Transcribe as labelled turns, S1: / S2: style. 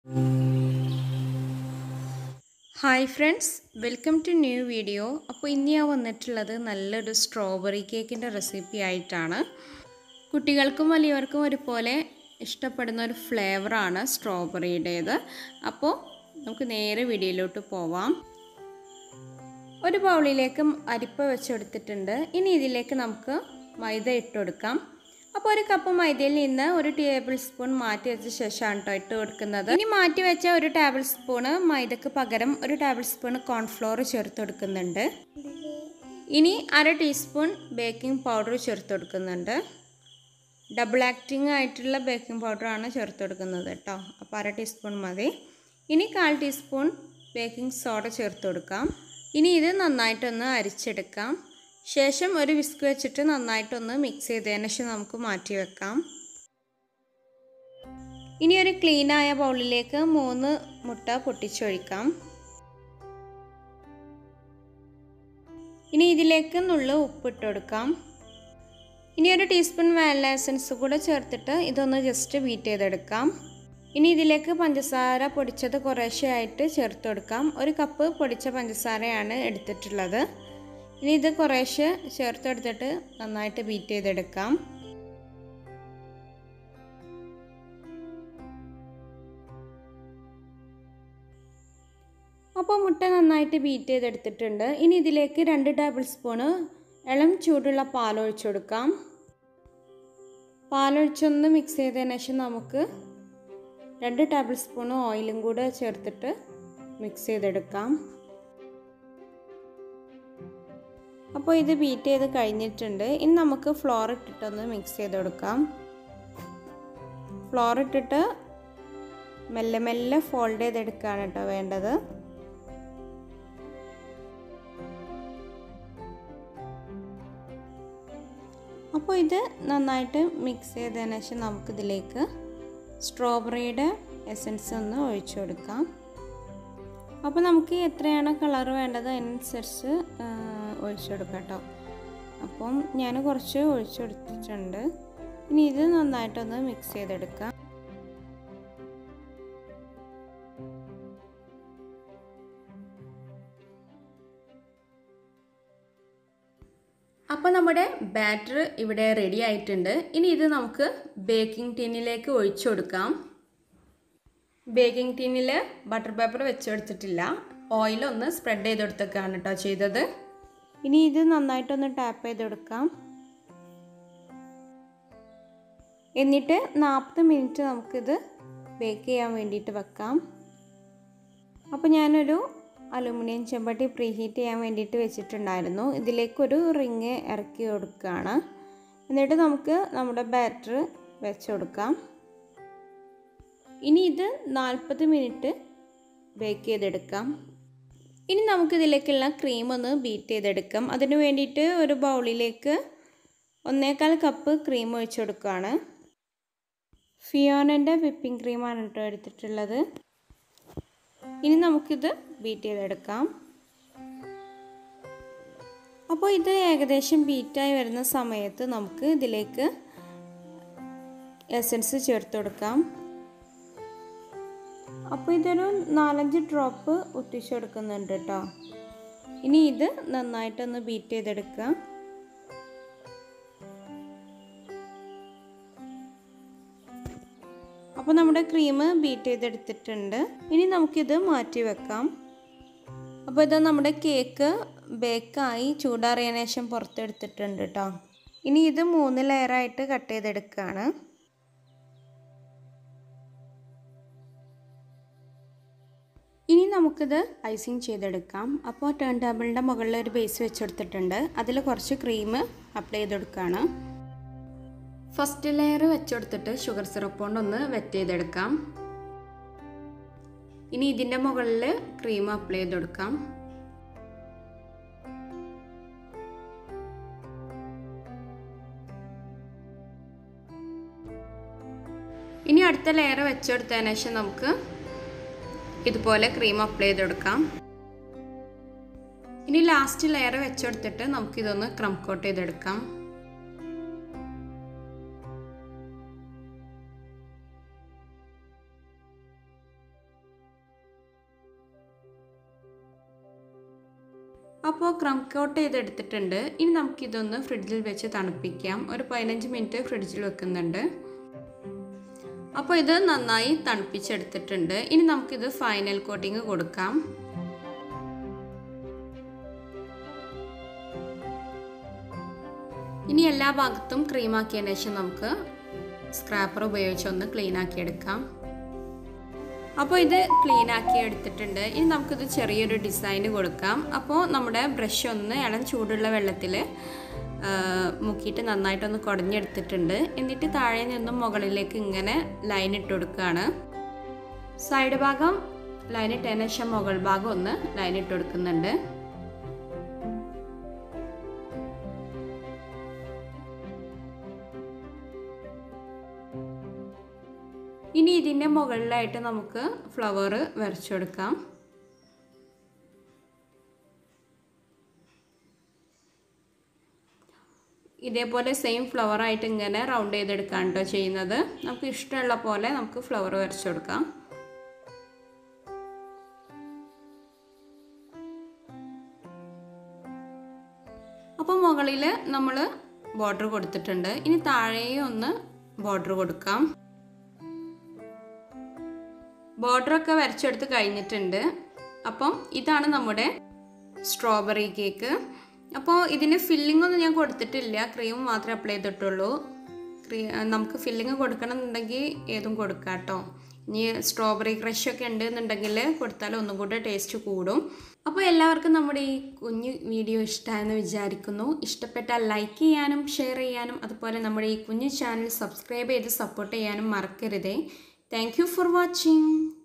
S1: hi friends welcome to new video അപ്പോൾ ഇന്ന് ഞാൻ വന്നിട്ടുള്ളത് നല്ലൊരു സ്ട്രോബെറി കേക്കിൻ്റെ റെസിപ്പി ആയിട്ടാണ് കുട്ടികൾക്കും വലിയവർക്കും ഒരുപോലെ ഇഷ്ടപ്പെടുന്ന ഒരു ഫ്ലേവറാണ് സ്ട്രോബെറിയുടേത് അപ്പോൾ നമുക്ക് നേരെ വീഡിയോയിലോട്ട് പോവാം ഒരു ബൗളിലേക്ക് അരിപ്പ വെച്ചെടുത്തിട്ടുണ്ട് ഇനി ഇതിലേക്ക് നമുക്ക് മൈദ ഇട്ട് കൊടുക്കാം അപ്പോൾ ഒരു കപ്പ് മൈദയിൽ നിന്ന് ഒരു ടേബിൾ സ്പൂൺ മാറ്റി വെച്ച ശേഷമാണ് കേട്ടോ ഇട്ട് കൊടുക്കുന്നത് ഇനി മാറ്റി വെച്ച ഒരു ടേബിൾ സ്പൂണ് മൈദക്ക് പകരം ഒരു ടേബിൾ സ്പൂൺ കോൺഫ്ലോർ ചേർത്ത് കൊടുക്കുന്നുണ്ട് ഇനി അര ടീസ്പൂൺ ബേക്കിംഗ് പൗഡർ ചേർത്ത് കൊടുക്കുന്നുണ്ട് ഡബിൾ ആക്ടിങ് ആയിട്ടുള്ള ബേക്കിംഗ് പൗഡറാണ് ചേർത്ത് കൊടുക്കുന്നത് കേട്ടോ അപ്പോൾ അര ടീസ്പൂൺ മതി ഇനി കാൽ ടീസ്പൂൺ ബേക്കിംഗ് സോഡ ചേർത്ത് കൊടുക്കാം ഇനി ഇത് നന്നായിട്ടൊന്ന് അരിച്ചെടുക്കാം ശേഷം ഒരു വിസ്ക് വെച്ചിട്ട് നന്നായിട്ടൊന്ന് മിക്സ് ചെയ്തതിന് ശേഷം നമുക്ക് മാറ്റി വെക്കാം ഇനി ഒരു ക്ലീനായ ബൗളിലേക്ക് മൂന്ന് മുട്ട പൊട്ടിച്ചൊഴിക്കാം ഇനി ഇതിലേക്ക് നുള്ള ഉപ്പിട്ട് കൊടുക്കാം ഇനി ഒരു ടീസ്പൂൺ വാനില എസൻസ് കൂടെ ചേർത്തിട്ട് ഇതൊന്ന് ജസ്റ്റ് ബീറ്റ് ചെയ്തെടുക്കാം ഇനി ഇതിലേക്ക് പഞ്ചസാര പൊടിച്ചത് കുറേശ്ശെ ആയിട്ട് ചേർത്ത് കൊടുക്കാം ഒരു കപ്പ് പൊടിച്ച പഞ്ചസാരയാണ് എടുത്തിട്ടുള്ളത് ഇനി ഇത് കുറേശ്ശെ ചേർത്ത് കൊടുത്തിട്ട് നന്നായിട്ട് ബീറ്റ് ചെയ്തെടുക്കാം അപ്പോൾ മുട്ട നന്നായിട്ട് ബീറ്റ് ചെയ്തെടുത്തിട്ടുണ്ട് ഇനി ഇതിലേക്ക് രണ്ട് ടേബിൾ സ്പൂണ് ഇളം ചൂടുള്ള പാലൊഴിച്ചു കൊടുക്കാം പാലൊഴിച്ചൊന്ന് മിക്സ് ചെയ്തതിന് ശേഷം നമുക്ക് രണ്ട് ടേബിൾ സ്പൂൺ ഓയിലും കൂടെ ചേർത്തിട്ട് മിക്സ് ചെയ്തെടുക്കാം അപ്പോൾ ഇത് ബീറ്റ് ചെയ്ത് കഴിഞ്ഞിട്ടുണ്ട് ഇനി നമുക്ക് ഫ്ലോർ ഇട്ടിട്ടൊന്ന് മിക്സ് ചെയ്ത് കൊടുക്കാം ഫ്ലോർ ഇട്ടിട്ട് മെല്ലെ മെല്ലെ ഫോൾഡ് ചെയ്തെടുക്കുകയാണ് കേട്ടോ വേണ്ടത് അപ്പോൾ ഇത് നന്നായിട്ട് മിക്സ് ചെയ്തതിന് ശേഷം നമുക്കിതിലേക്ക് സ്ട്രോബെറിയുടെ എസൻസ് ഒന്ന് ഒഴിച്ചു കൊടുക്കാം അപ്പോൾ നമുക്ക് എത്രയാണ് കളർ വേണ്ടത് അതിനനുസരിച്ച് ഒഴിച്ചു കൊടുക്കാം കേട്ടോ അപ്പം ഞാൻ കുറച്ച് ഒഴിച്ചു കൊടുത്തിട്ടുണ്ട് ഇനി ഇത് നന്നായിട്ടൊന്ന് മിക്സ് ചെയ്തെടുക്കാം അപ്പോൾ നമ്മുടെ ബാറ്റർ ഇവിടെ റെഡി ആയിട്ടുണ്ട് ഇനി ഇത് നമുക്ക് ബേക്കിംഗ് ടിന്നിലേക്ക് ഒഴിച്ചു കൊടുക്കാം ബേക്കിംഗ് ടിന്നിൽ ബട്ടർ പേപ്പർ വെച്ചെടുത്തിട്ടില്ല ഓയിലൊന്ന് സ്പ്രെഡ് ചെയ്ത് കൊടുത്തൊക്കെയാണ് കേട്ടോ ചെയ്തത് ഇനി ഇത് നന്നായിട്ടൊന്ന് ടാപ്പ് ചെയ്ത് കൊടുക്കാം എന്നിട്ട് നാൽപ്പത് മിനിറ്റ് നമുക്കിത് ബേക്ക് ചെയ്യാൻ വേണ്ടിയിട്ട് വെക്കാം അപ്പോൾ ഞാനൊരു അലുമിനിയം ചെമ്പട്ടി പ്രീ ഹീറ്റ് ചെയ്യാൻ വേണ്ടിയിട്ട് വെച്ചിട്ടുണ്ടായിരുന്നു ഇതിലേക്കൊരു റിങ് ഇറക്കി കൊടുക്കുകയാണ് എന്നിട്ട് നമുക്ക് നമ്മുടെ ബാറ്റർ വെച്ച് കൊടുക്കാം ഇനി ഇത് നാൽപ്പത് മിനിറ്റ് ബേക്ക് ചെയ്തെടുക്കാം ഇനി നമുക്കിതിലേക്കുള്ള ക്രീം ഒന്ന് ബീറ്റ് ചെയ്തെടുക്കാം അതിന് വേണ്ടിയിട്ട് ഒരു ബൗളിലേക്ക് ഒന്നേകാൽ കപ്പ് ക്രീം ഒഴിച്ചു കൊടുക്കുകയാണ് ഫിയോനൻ്റെ വിപ്പിംഗ് ക്രീമാണ് കേട്ടോ എടുത്തിട്ടുള്ളത് ഇനി നമുക്കിത് ബീറ്റ് ചെയ്തെടുക്കാം അപ്പോൾ ഇത് ഏകദേശം ബീറ്റായി വരുന്ന സമയത്ത് നമുക്ക് ഇതിലേക്ക് എസൻസ് ചേർത്ത് കൊടുക്കാം അപ്പോൾ ഇതൊരു നാലഞ്ച് ഡ്രോപ്പ് ഒട്ടിച്ചെടുക്കുന്നുണ്ട് കേട്ടോ ഇനി ഇത് നന്നായിട്ടൊന്ന് ബീറ്റ് ചെയ്തെടുക്കുക അപ്പോൾ നമ്മുടെ ക്രീം ബീറ്റ് ചെയ്തെടുത്തിട്ടുണ്ട് ഇനി നമുക്കിത് മാറ്റി വെക്കാം അപ്പോൾ ഇത് നമ്മുടെ കേക്ക് ബേക്കായി ചൂടാറിയതിനു ശേഷം പുറത്തെടുത്തിട്ടുണ്ട് കേട്ടോ ഇനി ഇത് മൂന്ന് ലെയറായിട്ട് കട്ട് ചെയ്തെടുക്കുകയാണ് ഇനി നമുക്കിത് ഐസിങ് ചെയ്തെടുക്കാം അപ്പോൾ ടേൺ ടേബിളിൻ്റെ മുകളിൽ ഒരു ബേസ് വെച്ചെടുത്തിട്ടുണ്ട് അതിൽ കുറച്ച് ക്രീം അപ്ലൈ ചെയ്ത് കൊടുക്കുകയാണ് ഫസ്റ്റ് ലെയർ വെച്ചെടുത്തിട്ട് ഷുഗർ സിറപ്പ് കൊണ്ടൊന്ന് വെറ്റ് ചെയ്തെടുക്കാം ഇനി ഇതിൻ്റെ മുകളിൽ ക്രീം അപ്ലൈ ചെയ്ത് കൊടുക്കാം ഇനി അടുത്ത ലെയർ വെച്ചെടുത്തതിന് ശേഷം നമുക്ക് ഇതുപോലെ ക്രീം അപ്ലൈ ചെയ്ത് കൊടുക്കാം ഇനി ലാസ്റ്റ് ലെയർ വെച്ചെടുത്തിട്ട് നമുക്കിതൊന്ന് ക്രം കോട്ട് ചെയ്തെടുക്കാം അപ്പോൾ ക്രം കോട്ട് ചെയ്തെടുത്തിട്ടുണ്ട് ഇനി നമുക്കിതൊന്ന് ഫ്രിഡ്ജിൽ വെച്ച് തണുപ്പിക്കാം ഒരു പതിനഞ്ച് മിനിറ്റ് ഫ്രിഡ്ജിൽ വെക്കുന്നുണ്ട് അപ്പോൾ ഇത് നന്നായി തണുപ്പിച്ചെടുത്തിട്ടുണ്ട് ഇനി നമുക്കിത് ഫൈനൽ കോട്ടിങ് കൊടുക്കാം ഇനി എല്ലാ ഭാഗത്തും ക്രീമാക്കിയതിന് ശേഷം നമുക്ക് സ്ക്രാപ്പർ ഉപയോഗിച്ച് ഒന്ന് ക്ലീൻ ആക്കി എടുക്കാം അപ്പോൾ ഇത് ക്ലീൻ ആക്കി എടുത്തിട്ടുണ്ട് ഇനി നമുക്കിത് ചെറിയൊരു ഡിസൈന് കൊടുക്കാം അപ്പോൾ നമ്മുടെ ബ്രഷ് ഒന്ന് ഇളം ചൂടുള്ള വെള്ളത്തിൽ മുക്കിയിട്ട് നന്നായിട്ടൊന്ന് കുടഞ്ഞെടുത്തിട്ടുണ്ട് എന്നിട്ട് താഴെ നിന്നും മുകളിലേക്ക് ഇങ്ങനെ ലൈൻ ഇട്ട് കൊടുക്കുകയാണ് സൈഡ് ഭാഗം ലൈൻ ഇട്ടതിന് ശേഷം മുകൾ ഭാഗം ഒന്ന് ലൈൻ ഇട്ട് കൊടുക്കുന്നുണ്ട് ഇനി ഇതിൻ്റെ മുകളിലായിട്ട് നമുക്ക് ഫ്ലവർ വരച്ചെടുക്കാം ഇതേപോലെ സെയിം ഫ്ലവർ ആയിട്ട് ഇങ്ങനെ റൗണ്ട് ചെയ്തെടുക്കാൻ കേട്ടോ ചെയ്യുന്നത് നമുക്ക് ഇഷ്ടമുള്ള പോലെ നമുക്ക് ഫ്ലവർ വരച്ചെടുക്കാം അപ്പോൾ മുകളിൽ നമ്മൾ ബോർഡർ കൊടുത്തിട്ടുണ്ട് ഇനി താഴെയും ഒന്ന് ബോർഡർ കൊടുക്കാം ബോർഡറൊക്കെ വരച്ചെടുത്ത് കഴിഞ്ഞിട്ടുണ്ട് അപ്പം ഇതാണ് നമ്മുടെ സ്ട്രോബെറി കേക്ക് അപ്പോൾ ഇതിന് ഫില്ലിംഗ് ഒന്നും ഞാൻ കൊടുത്തിട്ടില്ല ക്രീം മാത്രമേ അപ്ലൈ ചെയ്തിട്ടുള്ളൂ ക്രീ നമുക്ക് ഫില്ലിങ് കൊടുക്കണം എന്നുണ്ടെങ്കിൽ ഏതും കൊടുക്കാം കേട്ടോ ഇനി സ്ട്രോബെറി ക്രഷ് ഒക്കെ ഉണ്ടെന്നുണ്ടെങ്കിൽ കൊടുത്താൽ ഒന്നും കൂടെ ടേസ്റ്റ് കൂടും അപ്പോൾ എല്ലാവർക്കും നമ്മുടെ ഈ കുഞ്ഞു വീഡിയോ ഇഷ്ടമായെന്ന് വിചാരിക്കുന്നു ഇഷ്ടപ്പെട്ടാൽ ലൈക്ക് ചെയ്യാനും ഷെയർ ചെയ്യാനും അതുപോലെ നമ്മുടെ ഈ കുഞ്ഞു ചാനൽ സബ്സ്ക്രൈബ് ചെയ്ത് സപ്പോർട്ട് ചെയ്യാനും മറക്കരുതേ താങ്ക് യു ഫോർ വാച്ചിങ്